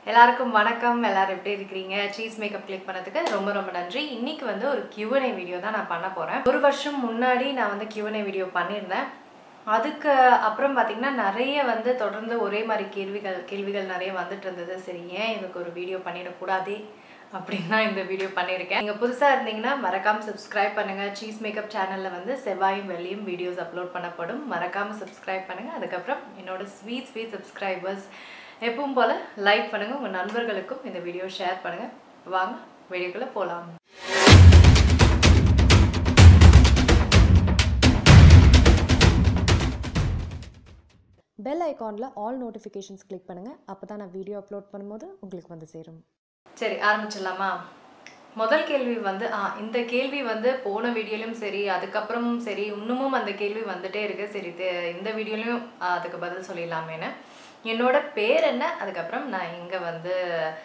எல்லாருக்கும் வணக்கம் எல்லாரும் எப்படி இருக்கிறீங்க சீஸ் மேக்கப் கிளிக் பண்ணதுக்கு ரொம்ப ரொம்ப நன்றி இன்னைக்கு வந்து ஒரு Q&A வீடியோ தான் நான் பண்ண போகிறேன் ஒரு வருஷம் முன்னாடி நான் வந்து Q&A வீடியோ பண்ணியிருந்தேன் அதுக்கு அப்புறம் பார்த்தீங்கன்னா நிறைய வந்து தொடர்ந்து ஒரே மாதிரி கேள்விகள் கேள்விகள் நிறைய வந்துட்டு இருந்தது சரி ஏன் இதுக்கு ஒரு வீடியோ பண்ணிடக்கூடாதே அப்படின்னு தான் இந்த வீடியோ பண்ணியிருக்கேன் நீங்கள் புதுசாக இருந்தீங்கன்னா மறக்காமல் சப்ஸ்கிரைப் பண்ணுங்கள் சீஸ் மேக்கப் சேனலில் வந்து செவ்வாயும் வெள்ளியும் வீடியோஸ் அப்லோட் பண்ணப்படும் மறக்காமல் சப்ஸ்கிரைப் பண்ணுங்கள் அதுக்கப்புறம் என்னோட ஸ்வீட் ஸ்வீட் சப்ஸ்கிரைபர்ஸ் எப்பவும் போல் லைக் பண்ணுங்கள் உங்கள் நண்பர்களுக்கும் இந்த வீடியோ ஷேர் பண்ணுங்கள் வாங்க வீடியோக்குள்ளே போகலாம் பெல் ஐகானில் ஆல் நோட்டிஃபிகேஷன்ஸ் கிளிக் பண்ணுங்கள் அப்போ தான் நான் வீடியோ அப்லோட் பண்ணும்போது உங்களுக்கு வந்து சேரும் சரி ஆரம்பிச்சிடலாமா முதல் கேள்வி வந்து ஆ இந்த கேள்வி வந்து போன வீடியோலையும் சரி அதுக்கப்புறமும் சரி இன்னமும் அந்த கேள்வி வந்துட்டே இருக்கு சரி இது- இந்த வீடியோலையும் ஆ, அதுக்கு பதில் சொல்லிடலாமேன்னு என்னோட பேர் என்ன அதுக்கப்புறம் நான் இங்கே வந்து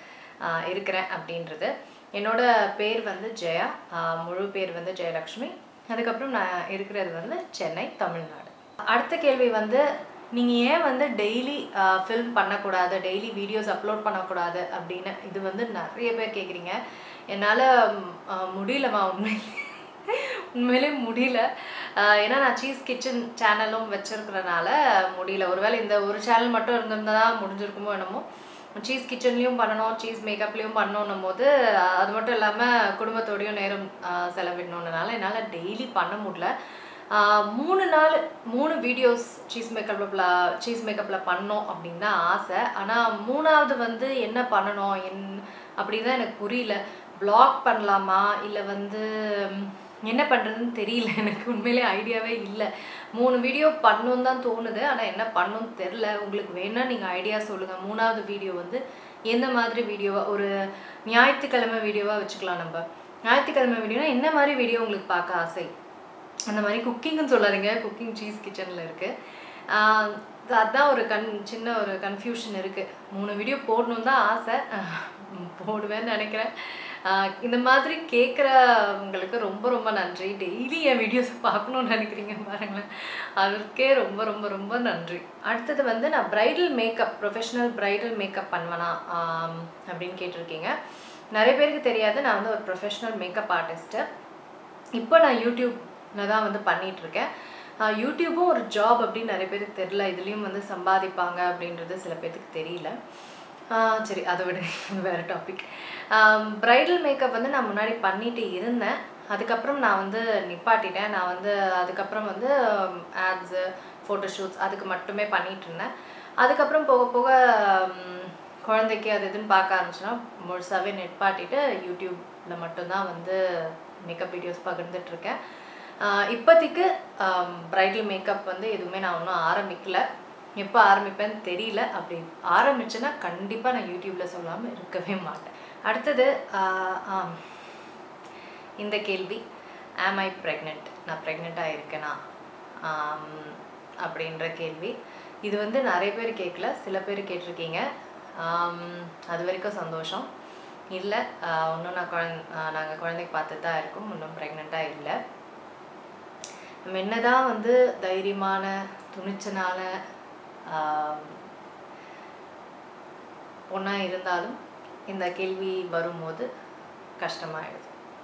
ஆ, இருக்கிறேன் அப்படின்றது என்னோட பேர் வந்து ஜெயா ஆ, முழு பேர் வந்து ஜெயலக்ஷ்மி அதுக்கப்புறம் நான் இருக்கிறது வந்து சென்னை தமிழ்நாடு அடுத்த கேள்வி வந்து நீங்கள் ஏன் வந்து டெய்லி ஃபில்ம் பண்ணக்கூடாது டெய்லி வீடியோஸ் அப்லோட் பண்ணக்கூடாது அப்படின்னு இது வந்து நிறைய பேர் கேட்குறீங்க என்னால் முடியலம்மா உண்மையிலே உண்மையிலே முடியல ஆஹ் ஏன்னா நான் சீஸ் கிச்சன் சேனலும் வச்சிருக்கிறனால முடியல ஒருவேளை இந்த ஒரு சேனல் மட்டும் இருந்திருந்தா தான் முடிஞ்சிருக்குமோ என்னமோ சீஸ் கிச்சன்லேயும் பண்ணணும் சீஸ் மேக்கப்லேயும் பண்ணணும் போது ஆஹ் அது மட்டும் இல்லாமல் குடும்பத்தோடையும் நேரம் ஆஹ் செலவிடணுன்றனால என்னால் டெய்லி பண்ண முடியல ஆஹ் மூணு நாள் மூணு வீடியோஸ் சீஸ் மேக்கப்பில் சீஸ் மேக்கப்பில் பண்ணோம் அப்படின்னு தான் ஆசை ஆனால் மூணாவது வந்து என்ன பண்ணணும் என் அப்படி தான் எனக்கு புரியல vlog பண்ணலாமா இல்லை வந்து ம், என்ன பண்ணுறதுன்னு தெரியல எனக்கு உண்மையிலே ஐடியாவே இல்லை மூணு வீடியோ பண்ணணும் தான் தோணுது ஆனால் என்ன பண்ணணும்னு தெரில உங்களுக்கு வேணா நீங்கள் ஐடியா சொல்லுங்கள் மூணாவது வீடியோ வந்து எந்த மாதிரி வீடியோவாக ஒரு ஞாயிற்றுக்கிழமை வீடியோவாக வச்சுக்கலாம் நம்ம ஞாயிற்றுக்கிழமை வீடியோனா என்ன மாதிரி வீடியோ உங்களுக்கு பார்க்க ஆசை அந்த மாதிரி குக்கிங்னு சொல்லாதீங்க குக்கிங் சீஸ் கிச்சனில் இருக்குது அதான் ஒரு கன் சின்ன ஒரு கன்ஃபியூஷன் இருக்குது மூணு வீடியோ போடணும் தான் ஆசை ஆஹ் போடுவேன்னு நினைக்கிறேன் ஆஹ் இந்த மாதிரி கேட்குறவங்களுக்கு ரொம்ப ரொம்ப நன்றி டெய்லி என் வீடியோஸ் பார்க்கணும்னு நினைக்கிறீங்க பாருங்களேன் அதற்கே ரொம்ப ரொம்ப ரொம்ப நன்றி அடுத்தது வந்து நான் bridal makeup professional bridal makeup பண்ணுவேனா ஆம், அப்படின்னு கேட்டிருக்கீங்க நிறைய பேருக்கு தெரியாது நான் வந்து ஒரு ப்ரொஃபஷனல் மேக்கப் ஆர்டிஸ்ட்டு இப்போ நான் யூடியூப்ல தான் வந்து பண்ணிட்டு இருக்கேன் ஆஹ் யூடியூபும் ஒரு ஜாப் அப்படின்னு நிறைய பேருக்கு தெரியல இதுலேயும் வந்து சம்பாதிப்பாங்க அப்படின்றது சில பேருக்கு தெரியல ஆஹ் சரி அதை விட வேறு டாபிக் ப்ரைடல் மேக்கப் வந்து நான் முன்னாடி பண்ணிட்டு இருந்தேன் அதுக்கப்புறம் நான் வந்து நிப்பாட்டிட்டேன் நான் வந்து அதுக்கப்புறம் வந்து ஆட்ஸு ஃபோட்டோஷூட்ஸ் அதுக்கு மட்டுமே பண்ணிட்டு இருந்தேன் அதுக்கப்புறம் போக போக உம், குழந்தைக்கு அது இதுன்னு பார்க்க ஆரம்பிச்சுன்னா முழுசாகவே நிப்பாட்டிட்டு யூடியூப்பில் மட்டும்தான் வந்து மேக்கப் வீடியோஸ் பகிர்ந்துட்டுருக்கேன் இப்போதைக்கு ப்ரைடல் மேக்கப் வந்து எதுவுமே நான் இன்னும் ஆரம்பிக்கல எப்போ ஆரம்பிப்பேன்னு தெரியல அப்படி ஆரம்பிச்சேன்னா கண்டிப்பாக நான் யூடியூப்பில் சொல்லாமல் இருக்கவே மாட்டேன் அடுத்தது ஆஹ், ஆம். இந்த கேள்வி ஆம் ஐ ப்ரெக்னென்ட் நான் ப்ரெக்னெண்ட்டாக இருக்கேனா ஆம், அப்படின்ற கேள்வி இது வந்து நிறைய பேர் கேட்கல சில பேர் கேட்டிருக்கீங்க ஆம், அது வரைக்கும் சந்தோஷம் இல்லை இன்னும் நான் குழந் நாங்கள் குழந்தைக்கு பார்த்துட்டு தான் இருக்கோம் இன்னும் ப்ரெக்னெண்ட்டாக இல்லை நம்ம என்னதான் வந்து தைரியமான துணிச்சனால பொண்ணாக இருந்தாலும் இந்த கேள்வி வரும்போது கஷ்டமாயிடுது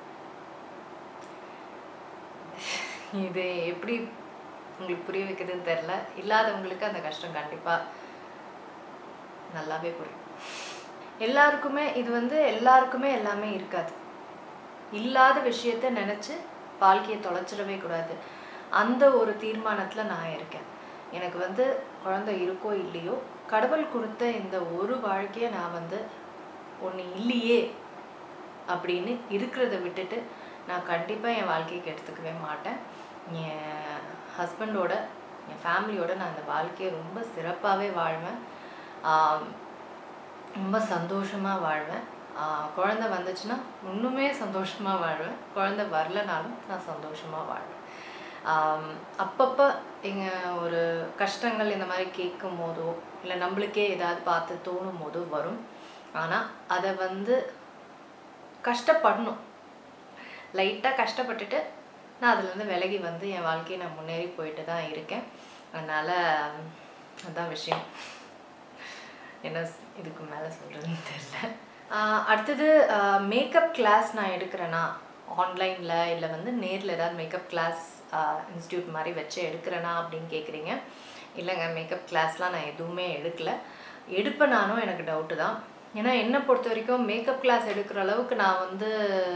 இது எப்படி உங்களுக்கு புரிய வைக்கிறதுன்னு தெரில இல்லாதவங்களுக்கு அந்த கஷ்டம் கண்டிப்பாக நல்லாவே புரியும் எல்லாருக்குமே இது வந்து எல்லாருக்குமே எல்லாமே இருக்காது இல்லாத விஷயத்த நினச்சி வாழ்க்கையை தொலைச்சிடவே கூடாது அந்த ஒரு தீர்மானத்தில் நான் இருக்கேன் எனக்கு வந்து குழந்தை இருக்கோ இல்லையோ கடவுள் கொடுத்த இந்த ஒரு வாழ்க்கையை நான் வந்து ஒன்று இல்லையே அப்படின்னு இருக்கிறத விட்டுட்டு நான் கண்டிப்பாக என் வாழ்க்கைக்கு எடுத்துக்கவே மாட்டேன் என் ஹஸ்பண்டோட என் ஃபேமிலியோட நான் அந்த வாழ்க்கையை ரொம்ப சிறப்பாகவே வாழ்வேன் ஆம், ரொம்ப சந்தோஷமாக வாழ்வேன் ஆஹ் குழந்தை வந்துச்சுன்னா இன்னுமே சந்தோஷமாக வாழ்வேன் குழந்தை வரலனாலும் நான் சந்தோஷமாக வாழ்வேன் ஆம், அப்பப்போ எங்கள் ஒரு கஷ்டங்கள் இந்த மாதிரி கேட்கும் போதோ இல்லை நம்மளுக்கே ஏதாவது பார்த்து தோணும் போதோ வரும் ஆனால் அதை வந்து கஷ்டப்படணும் லைட்டாக கஷ்டப்பட்டுட்டு நான் அதுலேருந்து விலகி வந்து என் வாழ்க்கையை நான் முன்னேறி போயிட்டு தான் இருக்கேன் அதனால் அதான் விஷயம் என்ன ஸ்- இதுக்கு மேலே சொல்கிறதுன்னு தெரில அடுத்தது மேக்கப் கிளாஸ் நான் எடுக்கிறேன்னா ஆன்லைனில் இல்லை வந்து நேரில் ஏதாவது மேக்கப் கிளாஸ் இன்ஸ்டியூட் மாதிரி வச்சு எடுக்கிறேனா அப்படின்னு கேட்குறீங்க இல்லைங்க மேக்கப் கிளாஸ்லாம் நான் எதுவுமே எடுக்கல எடுப்பேன் நானும் எனக்கு டவுட்டு தான் ஏன்னா என்னை பொறுத்த வரைக்கும் மேக்கப் கிளாஸ் எடுக்கிற அளவுக்கு நான் வந்து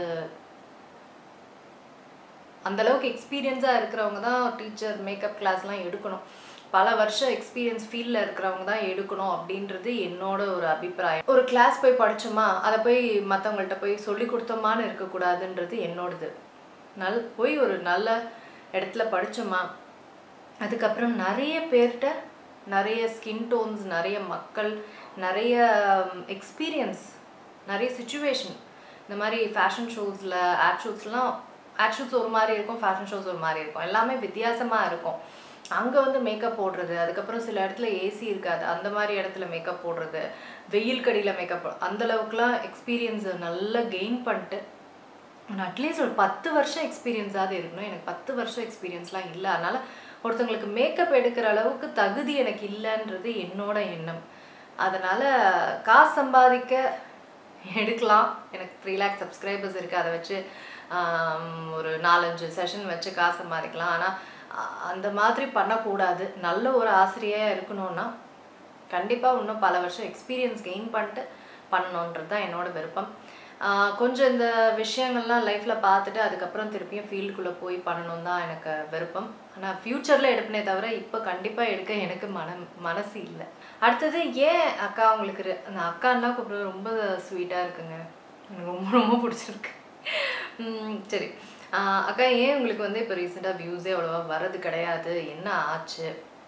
அந்த அளவுக்கு எக்ஸ்பீரியன்ஸாக இருக்கிறவங்க தான் டீச்சர் மேக்கப் கிளாஸ்லாம் எடுக்கணும் பல வருஷம் எக்ஸ்பீரியன்ஸ் ஃபீல்டில் இருக்கிறவங்க தான் எடுக்கணும் அப்படின்றது என்னோட ஒரு அபிப்பிராயம் ஒரு கிளாஸ் போய் படிச்சோமா அதை போய் மற்றவங்கள்ட்ட போய் சொல்லி கொடுத்தோமான்னு இருக்கக்கூடாதுன்றது என்னோடது நல் போய் ஒரு நல்ல இடத்துல படிச்சோமா அதுக்கப்புறம் நிறைய பேர்கிட்ட நிறைய ஸ்கின் டோன்ஸ் நிறைய மக்கள் நிறைய எக்ஸ்பீரியன்ஸ் நிறைய சுச்சுவேஷன் இந்த மாதிரி ஃபேஷன் ஷோஸில் ஆட் ஷூட்ஸ்லாம் ஆட் ஷூட்ஸ் ஒரு மாதிரி இருக்கும் ஃபேஷன் ஷோஸ் ஒரு மாதிரி இருக்கும் எல்லாமே வித்தியாசமாக இருக்கும் அங்கே வந்து மேக்கப் போடுறது அதுக்கப்புறம் சில இடத்துல ஏசி இருக்காது அந்த மாதிரி இடத்துல மேக்கப் போடுறது வெயில் கடியில் மேக்கப் அந்த அளவுக்குலாம் எக்ஸ்பீரியன்ஸை நல்லா கெயின் பண்ணிட்டு அட்லீஸ்ட் ஒரு பத்து வருஷம் எக்ஸ்பீரியன்ஸாவது இருக்கணும் எனக்கு பத்து வருஷம் எக்ஸ்பீரியன்ஸ்லாம் இல்லை அதனால் ஒருத்தவங்களுக்கு மேக்கப் எடுக்கிற அளவுக்கு தகுதி எனக்கு இல்லைன்றது என்னோட எண்ணம் அதனால் காசு சம்பாதிக்க எடுக்கலாம் எனக்கு த்ரீ லேக் சப்ஸ்கிரைபர்ஸ் இருக்குது அதை வச்சு ஆம், ஒரு நாலஞ்சு செஷன் வச்சு காசு சம்பாதிக்கலாம் ஆனால் அந்த மாதிரி பண்ணக்கூடாது நல்ல ஒரு ஆசிரியராக இருக்கணும்னா கண்டிப்பாக இன்னும் பல வருஷம் எக்ஸ்பீரியன்ஸ் கெயின் பண்ணிட்டு பண்ணணுன்றது தான் என்னோட விருப்பம் ஆஹ் கொஞ்சம் இந்த விஷயங்கள்லாம் லைஃப்பில் பார்த்துட்டு அதுக்கப்புறம் திருப்பியும் ஃபீல்டுக்குள்ளே போய் பண்ணணும் தான் எனக்கு விருப்பம் ஆனால் ஃப்யூச்சரில் எடுப்பனே தவிர இப்போ கண்டிப்பாக எடுக்க எனக்கு மன மனசு இல்லை அடுத்தது ஏன் அக்கா உங்களுக்கு ரு- அந்த அக்கான்னா கூப்பிட ரொம்ப ஸ்வீட்டாக இருக்குங்க எனக்கு ரொம்ப ரொம்ப பிடிச்சிருக்கு உம் சரி ஆஹ் அக்கா ஏன் உங்களுக்கு வந்து இப்போ ரீசெண்டாக வியூஸே அவ்வளோவா வர்றது கிடையாது என்ன ஆச்சு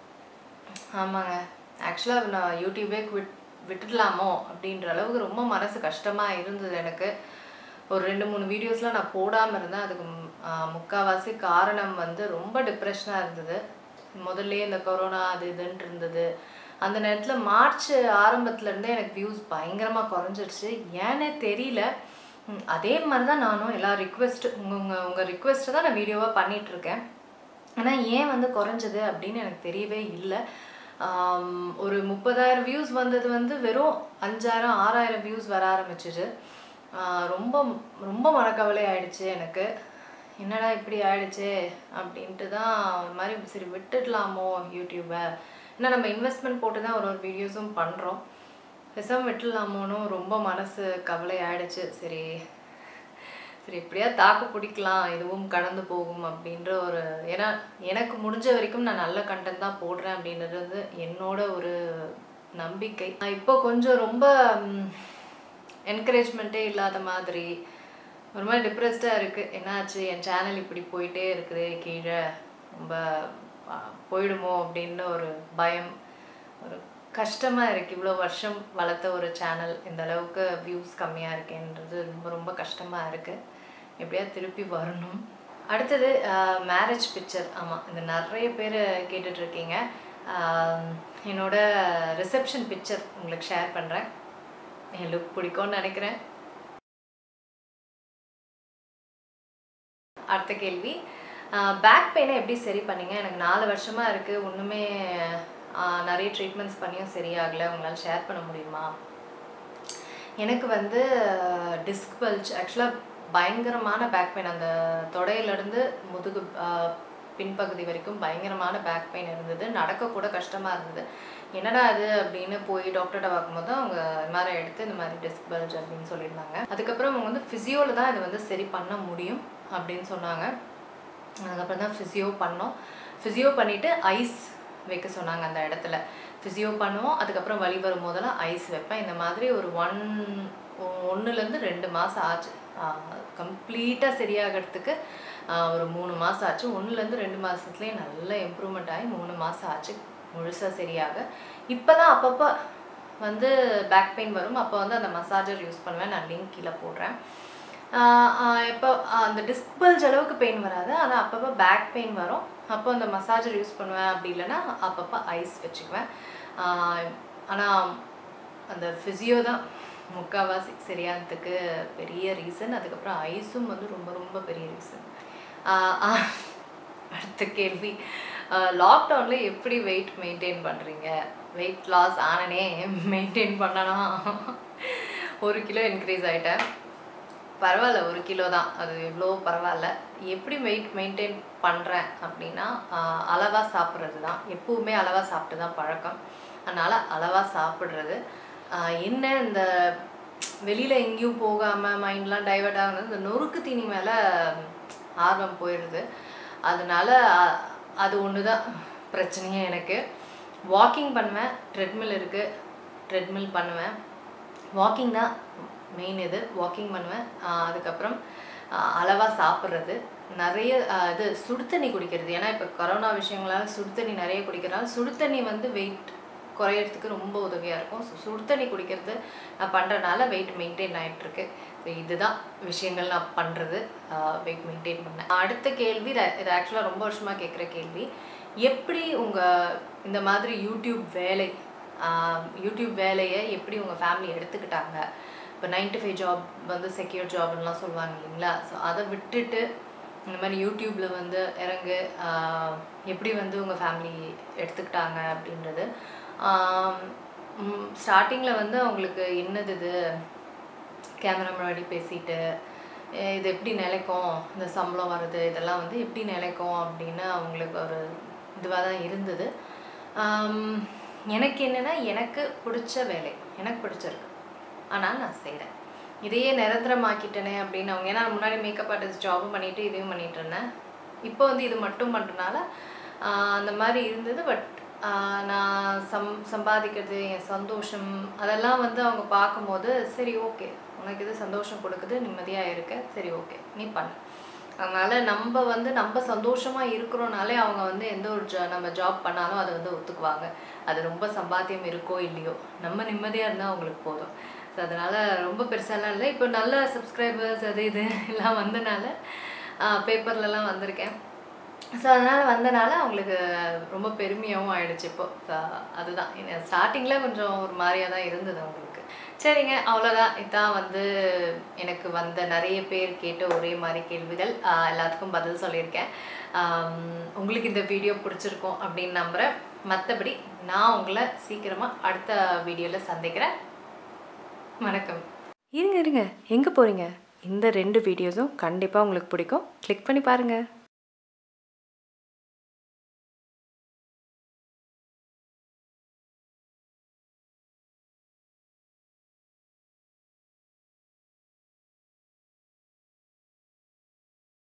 ஆமாங்க ஆக்சுவலாக நான் யூடியூபே குவிட் விட்டுடலாமோ அப்படின்ற அளவுக்கு ரொம்ப மனசு கஷ்டமாக இருந்தது எனக்கு ஒரு ரெண்டு மூணு வீடியோஸ்லாம் நான் போடாமல் இருந்தேன் அதுக்கு ம்- ஆ, முக்காவாசி காரணம் வந்து ரொம்ப டிப்ரெஷனாக இருந்தது முதல்ல இந்த கொரோனா அது இதுன்ட்டு இருந்தது அந்த நேரத்தில் மார்ச் ஆரம்பத்துல இருந்தே எனக்கு வியூஸ் பயங்கரமாக குறைஞ்சிருச்சு ஏன்னே தெரியல ம், அதே மாதிரி தான் நானும் எல்லா ரிக்வெஸ்ட் உங்கள் உங்கள் உங்கள் ரிக்வெஸ்ட்டை தான் நான் வீடியோவாக பண்ணிகிட்ருக்கேன் ஆனால் ஏன் வந்து குறைஞ்சது அப்படின்னு எனக்கு தெரியவே இல்லை ஆம், ஒரு முப்பதாயிரம் வியூஸ் வந்தது வந்து வெறும் அஞ்சாயிரம் ஆறாயிரம் வியூஸ் வர ஆரம்பிச்சிது ஆஹ் ரொம்ப ரொம்ப மனக்கவலை ஆயிடுச்சு எனக்கு என்னடா இப்படி ஆயிடுச்சே அப்படின்ட்டு தான் ஒரு மாதிரி சரி விட்டுடலாமோ யூடியூப்பை ஏன்னா நம்ம இன்வெஸ்ட்மெண்ட் போட்டு தான் ஒரு ஒரு வீடியோஸும் பண்ணுறோம் பேசாமல் விட்டுடலாமோன்னு ரொம்ப மனசு கவலை ஆயிடுச்சு சரி சரி எப்படியா தாக்கு பிடிக்கலாம் இதுவும் கடந்து போகும் அப்படின்ற ஒரு ஏன்னா எனக்கு முடிஞ்ச வரைக்கும் நான் நல்ல கண்டென்ட் தான் போடுறேன் அப்படின்றது வந்து என்னோட ஒரு நம்பிக்கை நான் இப்போ கொஞ்சம் ரொம்ப என்கரேஜ்மெண்ட்டே இல்லாத மாதிரி ஒரு மாதிரி டிப்ரெஸ்டாக இருக்குது என்னாச்சு என் சேனல் இப்படி போயிட்டே இருக்குது கீழே ரொம்ப ஆ, போயிடுமோ அப்படின்னு ஒரு பயம் ஒரு கஷ்டமாக இருக்குது இவ்வளோ வருஷம் வளர்த்த ஒரு சேனல் இந்த அளவுக்கு வியூஸ் கம்மியாக இருக்கேன்றது ரொம்ப ரொம்ப கஷ்டமாக இருக்குது எப்படியா திருப்பி வரணும் அடுத்தது மேரேஜ் பிக்சர் ஆமாம் இந்த நிறைய பேர் கேட்டுட்ருக்கீங்க என்னோட ரிசப்ஷன் பிக்சர் உங்களுக்கு ஷேர் பண்ணுறேன் என் லுக் பிடிக்கும்னு நினைக்கிறேன் அடுத்த கேள்வி பேக் பெயினை எப்படி சரி பண்ணீங்க எனக்கு நாலு வருஷமாக இருக்குது ஒன்றுமே ஆஹ், நிறைய ட்ரீட்மெண்ட்ஸ் பண்ணியும் சரியாகலை உங்களால் ஷேர் பண்ண முடியுமா எனக்கு வந்து டிஸ்க் பல்ஜ் ஆக்சுவலாக பயங்கரமான பேக் பெயின் அந்த தொடையிலேருந்து முதுகு ஆஹ், பின்பகுதி வரைக்கும் பயங்கரமான பேக் பெயின் இருந்தது நடக்க கூட கஷ்டமாக இருந்தது என்னடா அது அப்படின்னு போய் டாக்டர்கிட்ட பார்க்கும்போது அவங்க இது மாதிரி எடுத்து இந்த மாதிரி டிஸ்க் பல்ஜ் அப்படின்னு சொல்லியிருந்தாங்க அதுக்கப்புறம் அவங்க வந்து ஃபிசியோவில் தான் இதை வந்து சரி பண்ண முடியும் அப்படின்னு சொன்னாங்க அதுக்கப்புறம் தான் ஃபிசியோ பண்ணோம் ஃபிசியோ பண்ணிவிட்டு ஐஸ் வைக்க சொன்னாங்க அந்த இடத்துல ஃபிசியோ பண்ணுவோம் அதுக்கப்புறம் வலி வரும் போதெல்லாம் ஐஸ் வைப்பேன் இந்த மாதிரி ஒரு ஒன் ஒன்றுலேருந்து ரெண்டு மாதம் ஆச்சு கம்ப்ளீட்டாக சரியாகிறதுக்கு ஆஹ் ஒரு மூணு மாதம் ஆச்சு ஒன்றுலேருந்து ரெண்டு மாதத்துலேயே நல்ல இம்ப்ரூவ்மெண்ட் ஆகி மூணு மாதம் ஆச்சு முழுசாக சரியாக இப்போ தான் அப்பப்போ வந்து பேக் பெயின் வரும் அப்போ வந்து அந்த மசாஜர் யூஸ் பண்ணுவேன் நான் லிங்க் கீழே போடுறேன் ஆஹ் ஆஹ் இப்போ ஆஹ் அந்த டிஸ்க் பல்ஜ் அளவுக்கு பெயின் வராது ஆனால் அப்பப்போ பேக் பெயின் வரும் அப்போ அந்த மசாஜர் யூஸ் பண்ணுவேன் அப்படி இல்லைன்னா அப்பப்போ ஐஸ் வச்சுக்குவேன் ஆனால் அந்த ஃபிசியோ தான் முக்கால்வாசி சரியானதுக்கு பெரிய ரீசன் அதுக்கப்புறம் ஐஸும் வந்து ரொம்ப ரொம்ப பெரிய ரீசன் அடுத்த கேள்வி லாக்டவுனில் எப்படி வெயிட் மெயின்டைன் பண்ணுறீங்க வெயிட் லாஸ் ஆனனே மெயின்டைன் பண்ணனா ஒரு கிலோ இன்க்ரீஸ் ஆகிட்டேன் பரவாயில்ல ஒரு கிலோ தான் அது எவ்வளோ பரவாயில்ல எப்படி வெயிட் மெயின்டைன் பண்ணுறேன் அப்படின்னா ஆஹ், அளவா சாப்பிட்றது தான் எப்பவுமே அளவா சாப்பிட்டு தான் பழக்கம் அதனால் அளவா சாப்பிட்றது ஆஹ், என்ன இந்த வெளியில் எங்கேயும் போகாமல் மைண்ட்லாம் டைவர்ட் ஆகுது இந்த நொறுக்கு தீனி மேலே ஆர்வம் போயிடுது அதனால அ- அது ஒன்று தான் பிரச்சனையே எனக்கு வாக்கிங் பண்ணுவேன் ட்ரெட்மில் இருக்குது ட்ரெட்மில் பண்ணுவேன் வாக்கிங் தான் மெயின் இது வாக்கிங் பண்ணுவேன் ஆஹ் அதுக்கப்புறம் அளவாக சாப்பிட்றது நிறைய ஆஹ் இது சுடு தண்ணி குடிக்கிறது ஏன்னா இப்போ கொரோனா விஷயங்களால சுடு தண்ணி நிறைய குடிக்கிறனால சுடு தண்ணி வந்து வெயிட் குறையறதுக்கு ரொம்ப உதவியாக இருக்கும் ஸோ சுடு தண்ணி குடிக்கிறது நான் பண்ணுறனால வெயிட் மெயின்டைன் ஆகிட்டுருக்கு ஸோ இதுதான் விஷயங்கள் நான் பண்ணுறது வெயிட் மெயின்டைன் பண்ணேன் அடுத்த கேள்வி ர- இது ஆக்சுவலாக ரொம்ப வருஷமாக கேட்குற கேள்வி எப்படி உங்கள் இந்த மாதிரி யூடியூப் வேலை ஆஹ் யூடியூப் வேலையை எப்படி உங்கள் ஃபேமிலி எடுத்துக்கிட்டாங்க இப்போ நைன் டு ஃபைவ் ஜாப் வந்து செக்யூர் ஜாப்லாம் சொல்லுவாங்க இல்லைங்களா ஸோ அதை விட்டுட்டு இந்த மாதிரி யூடியூப்பில் வந்து இறங்கு ஆஹ் எப்படி வந்து உங்கள் ஃபேமிலி எடுத்துக்கிட்டாங்க அப்படின்றது ஸ்டார்டிங்கில் வந்து அவங்களுக்கு என்னது இது கேமரா முன்னாடி பேசிட்டு அஹ் இது எப்படி நிலைக்கும் இந்த சம்பளம் வருது இதெல்லாம் வந்து எப்படி நிலைக்கும் அப்படின்னு அவங்களுக்கு ஒரு இதுவாக தான் இருந்தது ஆம், எனக்கு என்னென்னா எனக்கு பிடிச்ச வேலை எனக்கு பிடிச்சிருக்கு ஆனால் நான் செய்கிறேன் இதையே நிரந்தரமாக்கிட்டேனே அப்படின்னு அவங்க ஏன்னா நான் முன்னாடி மேக்கப் ஆர்டிஸ்ட் ஜாபும் பண்ணிட்டு இதையும் பண்ணிட்டு இருந்தேன் இப்போ வந்து இது மட்டும் பண்ணுறனால அந்த மாதிரி இருந்தது பட் நான் சம் சம்பாதிக்கிறது என் சந்தோஷம் அதெல்லாம் வந்து அவங்க பார்க்கும்போது சரி ஓகே உனக்கு இது சந்தோஷம் கொடுக்குது நிம்மதியாக இருக்க சரி ஓகே நீ பண்ணு அதனால் நம்ம வந்து நம்ம சந்தோஷமாக இருக்கிறோனாலே அவங்க வந்து எந்த ஒரு ஜா நம்ம ஜாப் பண்ணாலும் அதை வந்து ஒத்துக்குவாங்க அது ரொம்ப சம்பாத்தியம் இருக்கோ இல்லையோ நம்ம நிம்மதியாக இருந்தால் அவங்களுக்கு போதும் ஸோ அதனால் ரொம்ப பெருசாலாம் இல்லை இப்போ நல்ல சப்ஸ்கிரைபர்ஸ் அது இது எல்லாம் வந்தனால பேப்பர்லலாம் வந்திருக்கேன் ஸோ அதனால் வந்தனால அவங்களுக்கு ரொம்ப பெருமையாகவும் ஆயிடுச்சு இப்போ ஸோ அதுதான் ஸ்டார்டிங்கில் கொஞ்சம் ஒரு மாதிரியாக தான் இருந்தது அவங்களுக்கு சரிங்க அவ்வளோதான் இதான் வந்து எனக்கு வந்த நிறைய பேர் கேட்ட ஒரே மாதிரி கேள்விகள் ஆஹ் எல்லாத்துக்கும் பதில் சொல்லியிருக்கேன் ஆம், உங்களுக்கு இந்த வீடியோ பிடிச்சிருக்கும் அப்படின்னு நம்புகிறேன் மற்றபடி நான் உங்களை சீக்கிரமாக அடுத்த வீடியோவில் சந்திக்கிறேன் வணக்கம் இருங்க இருங்க எங்கே போகிறீங்க இந்த ரெண்டு வீடியோஸும் கண்டிப்பாக உங்களுக்கு பிடிக்கும் கிளிக் பண்ணி பாருங்கள்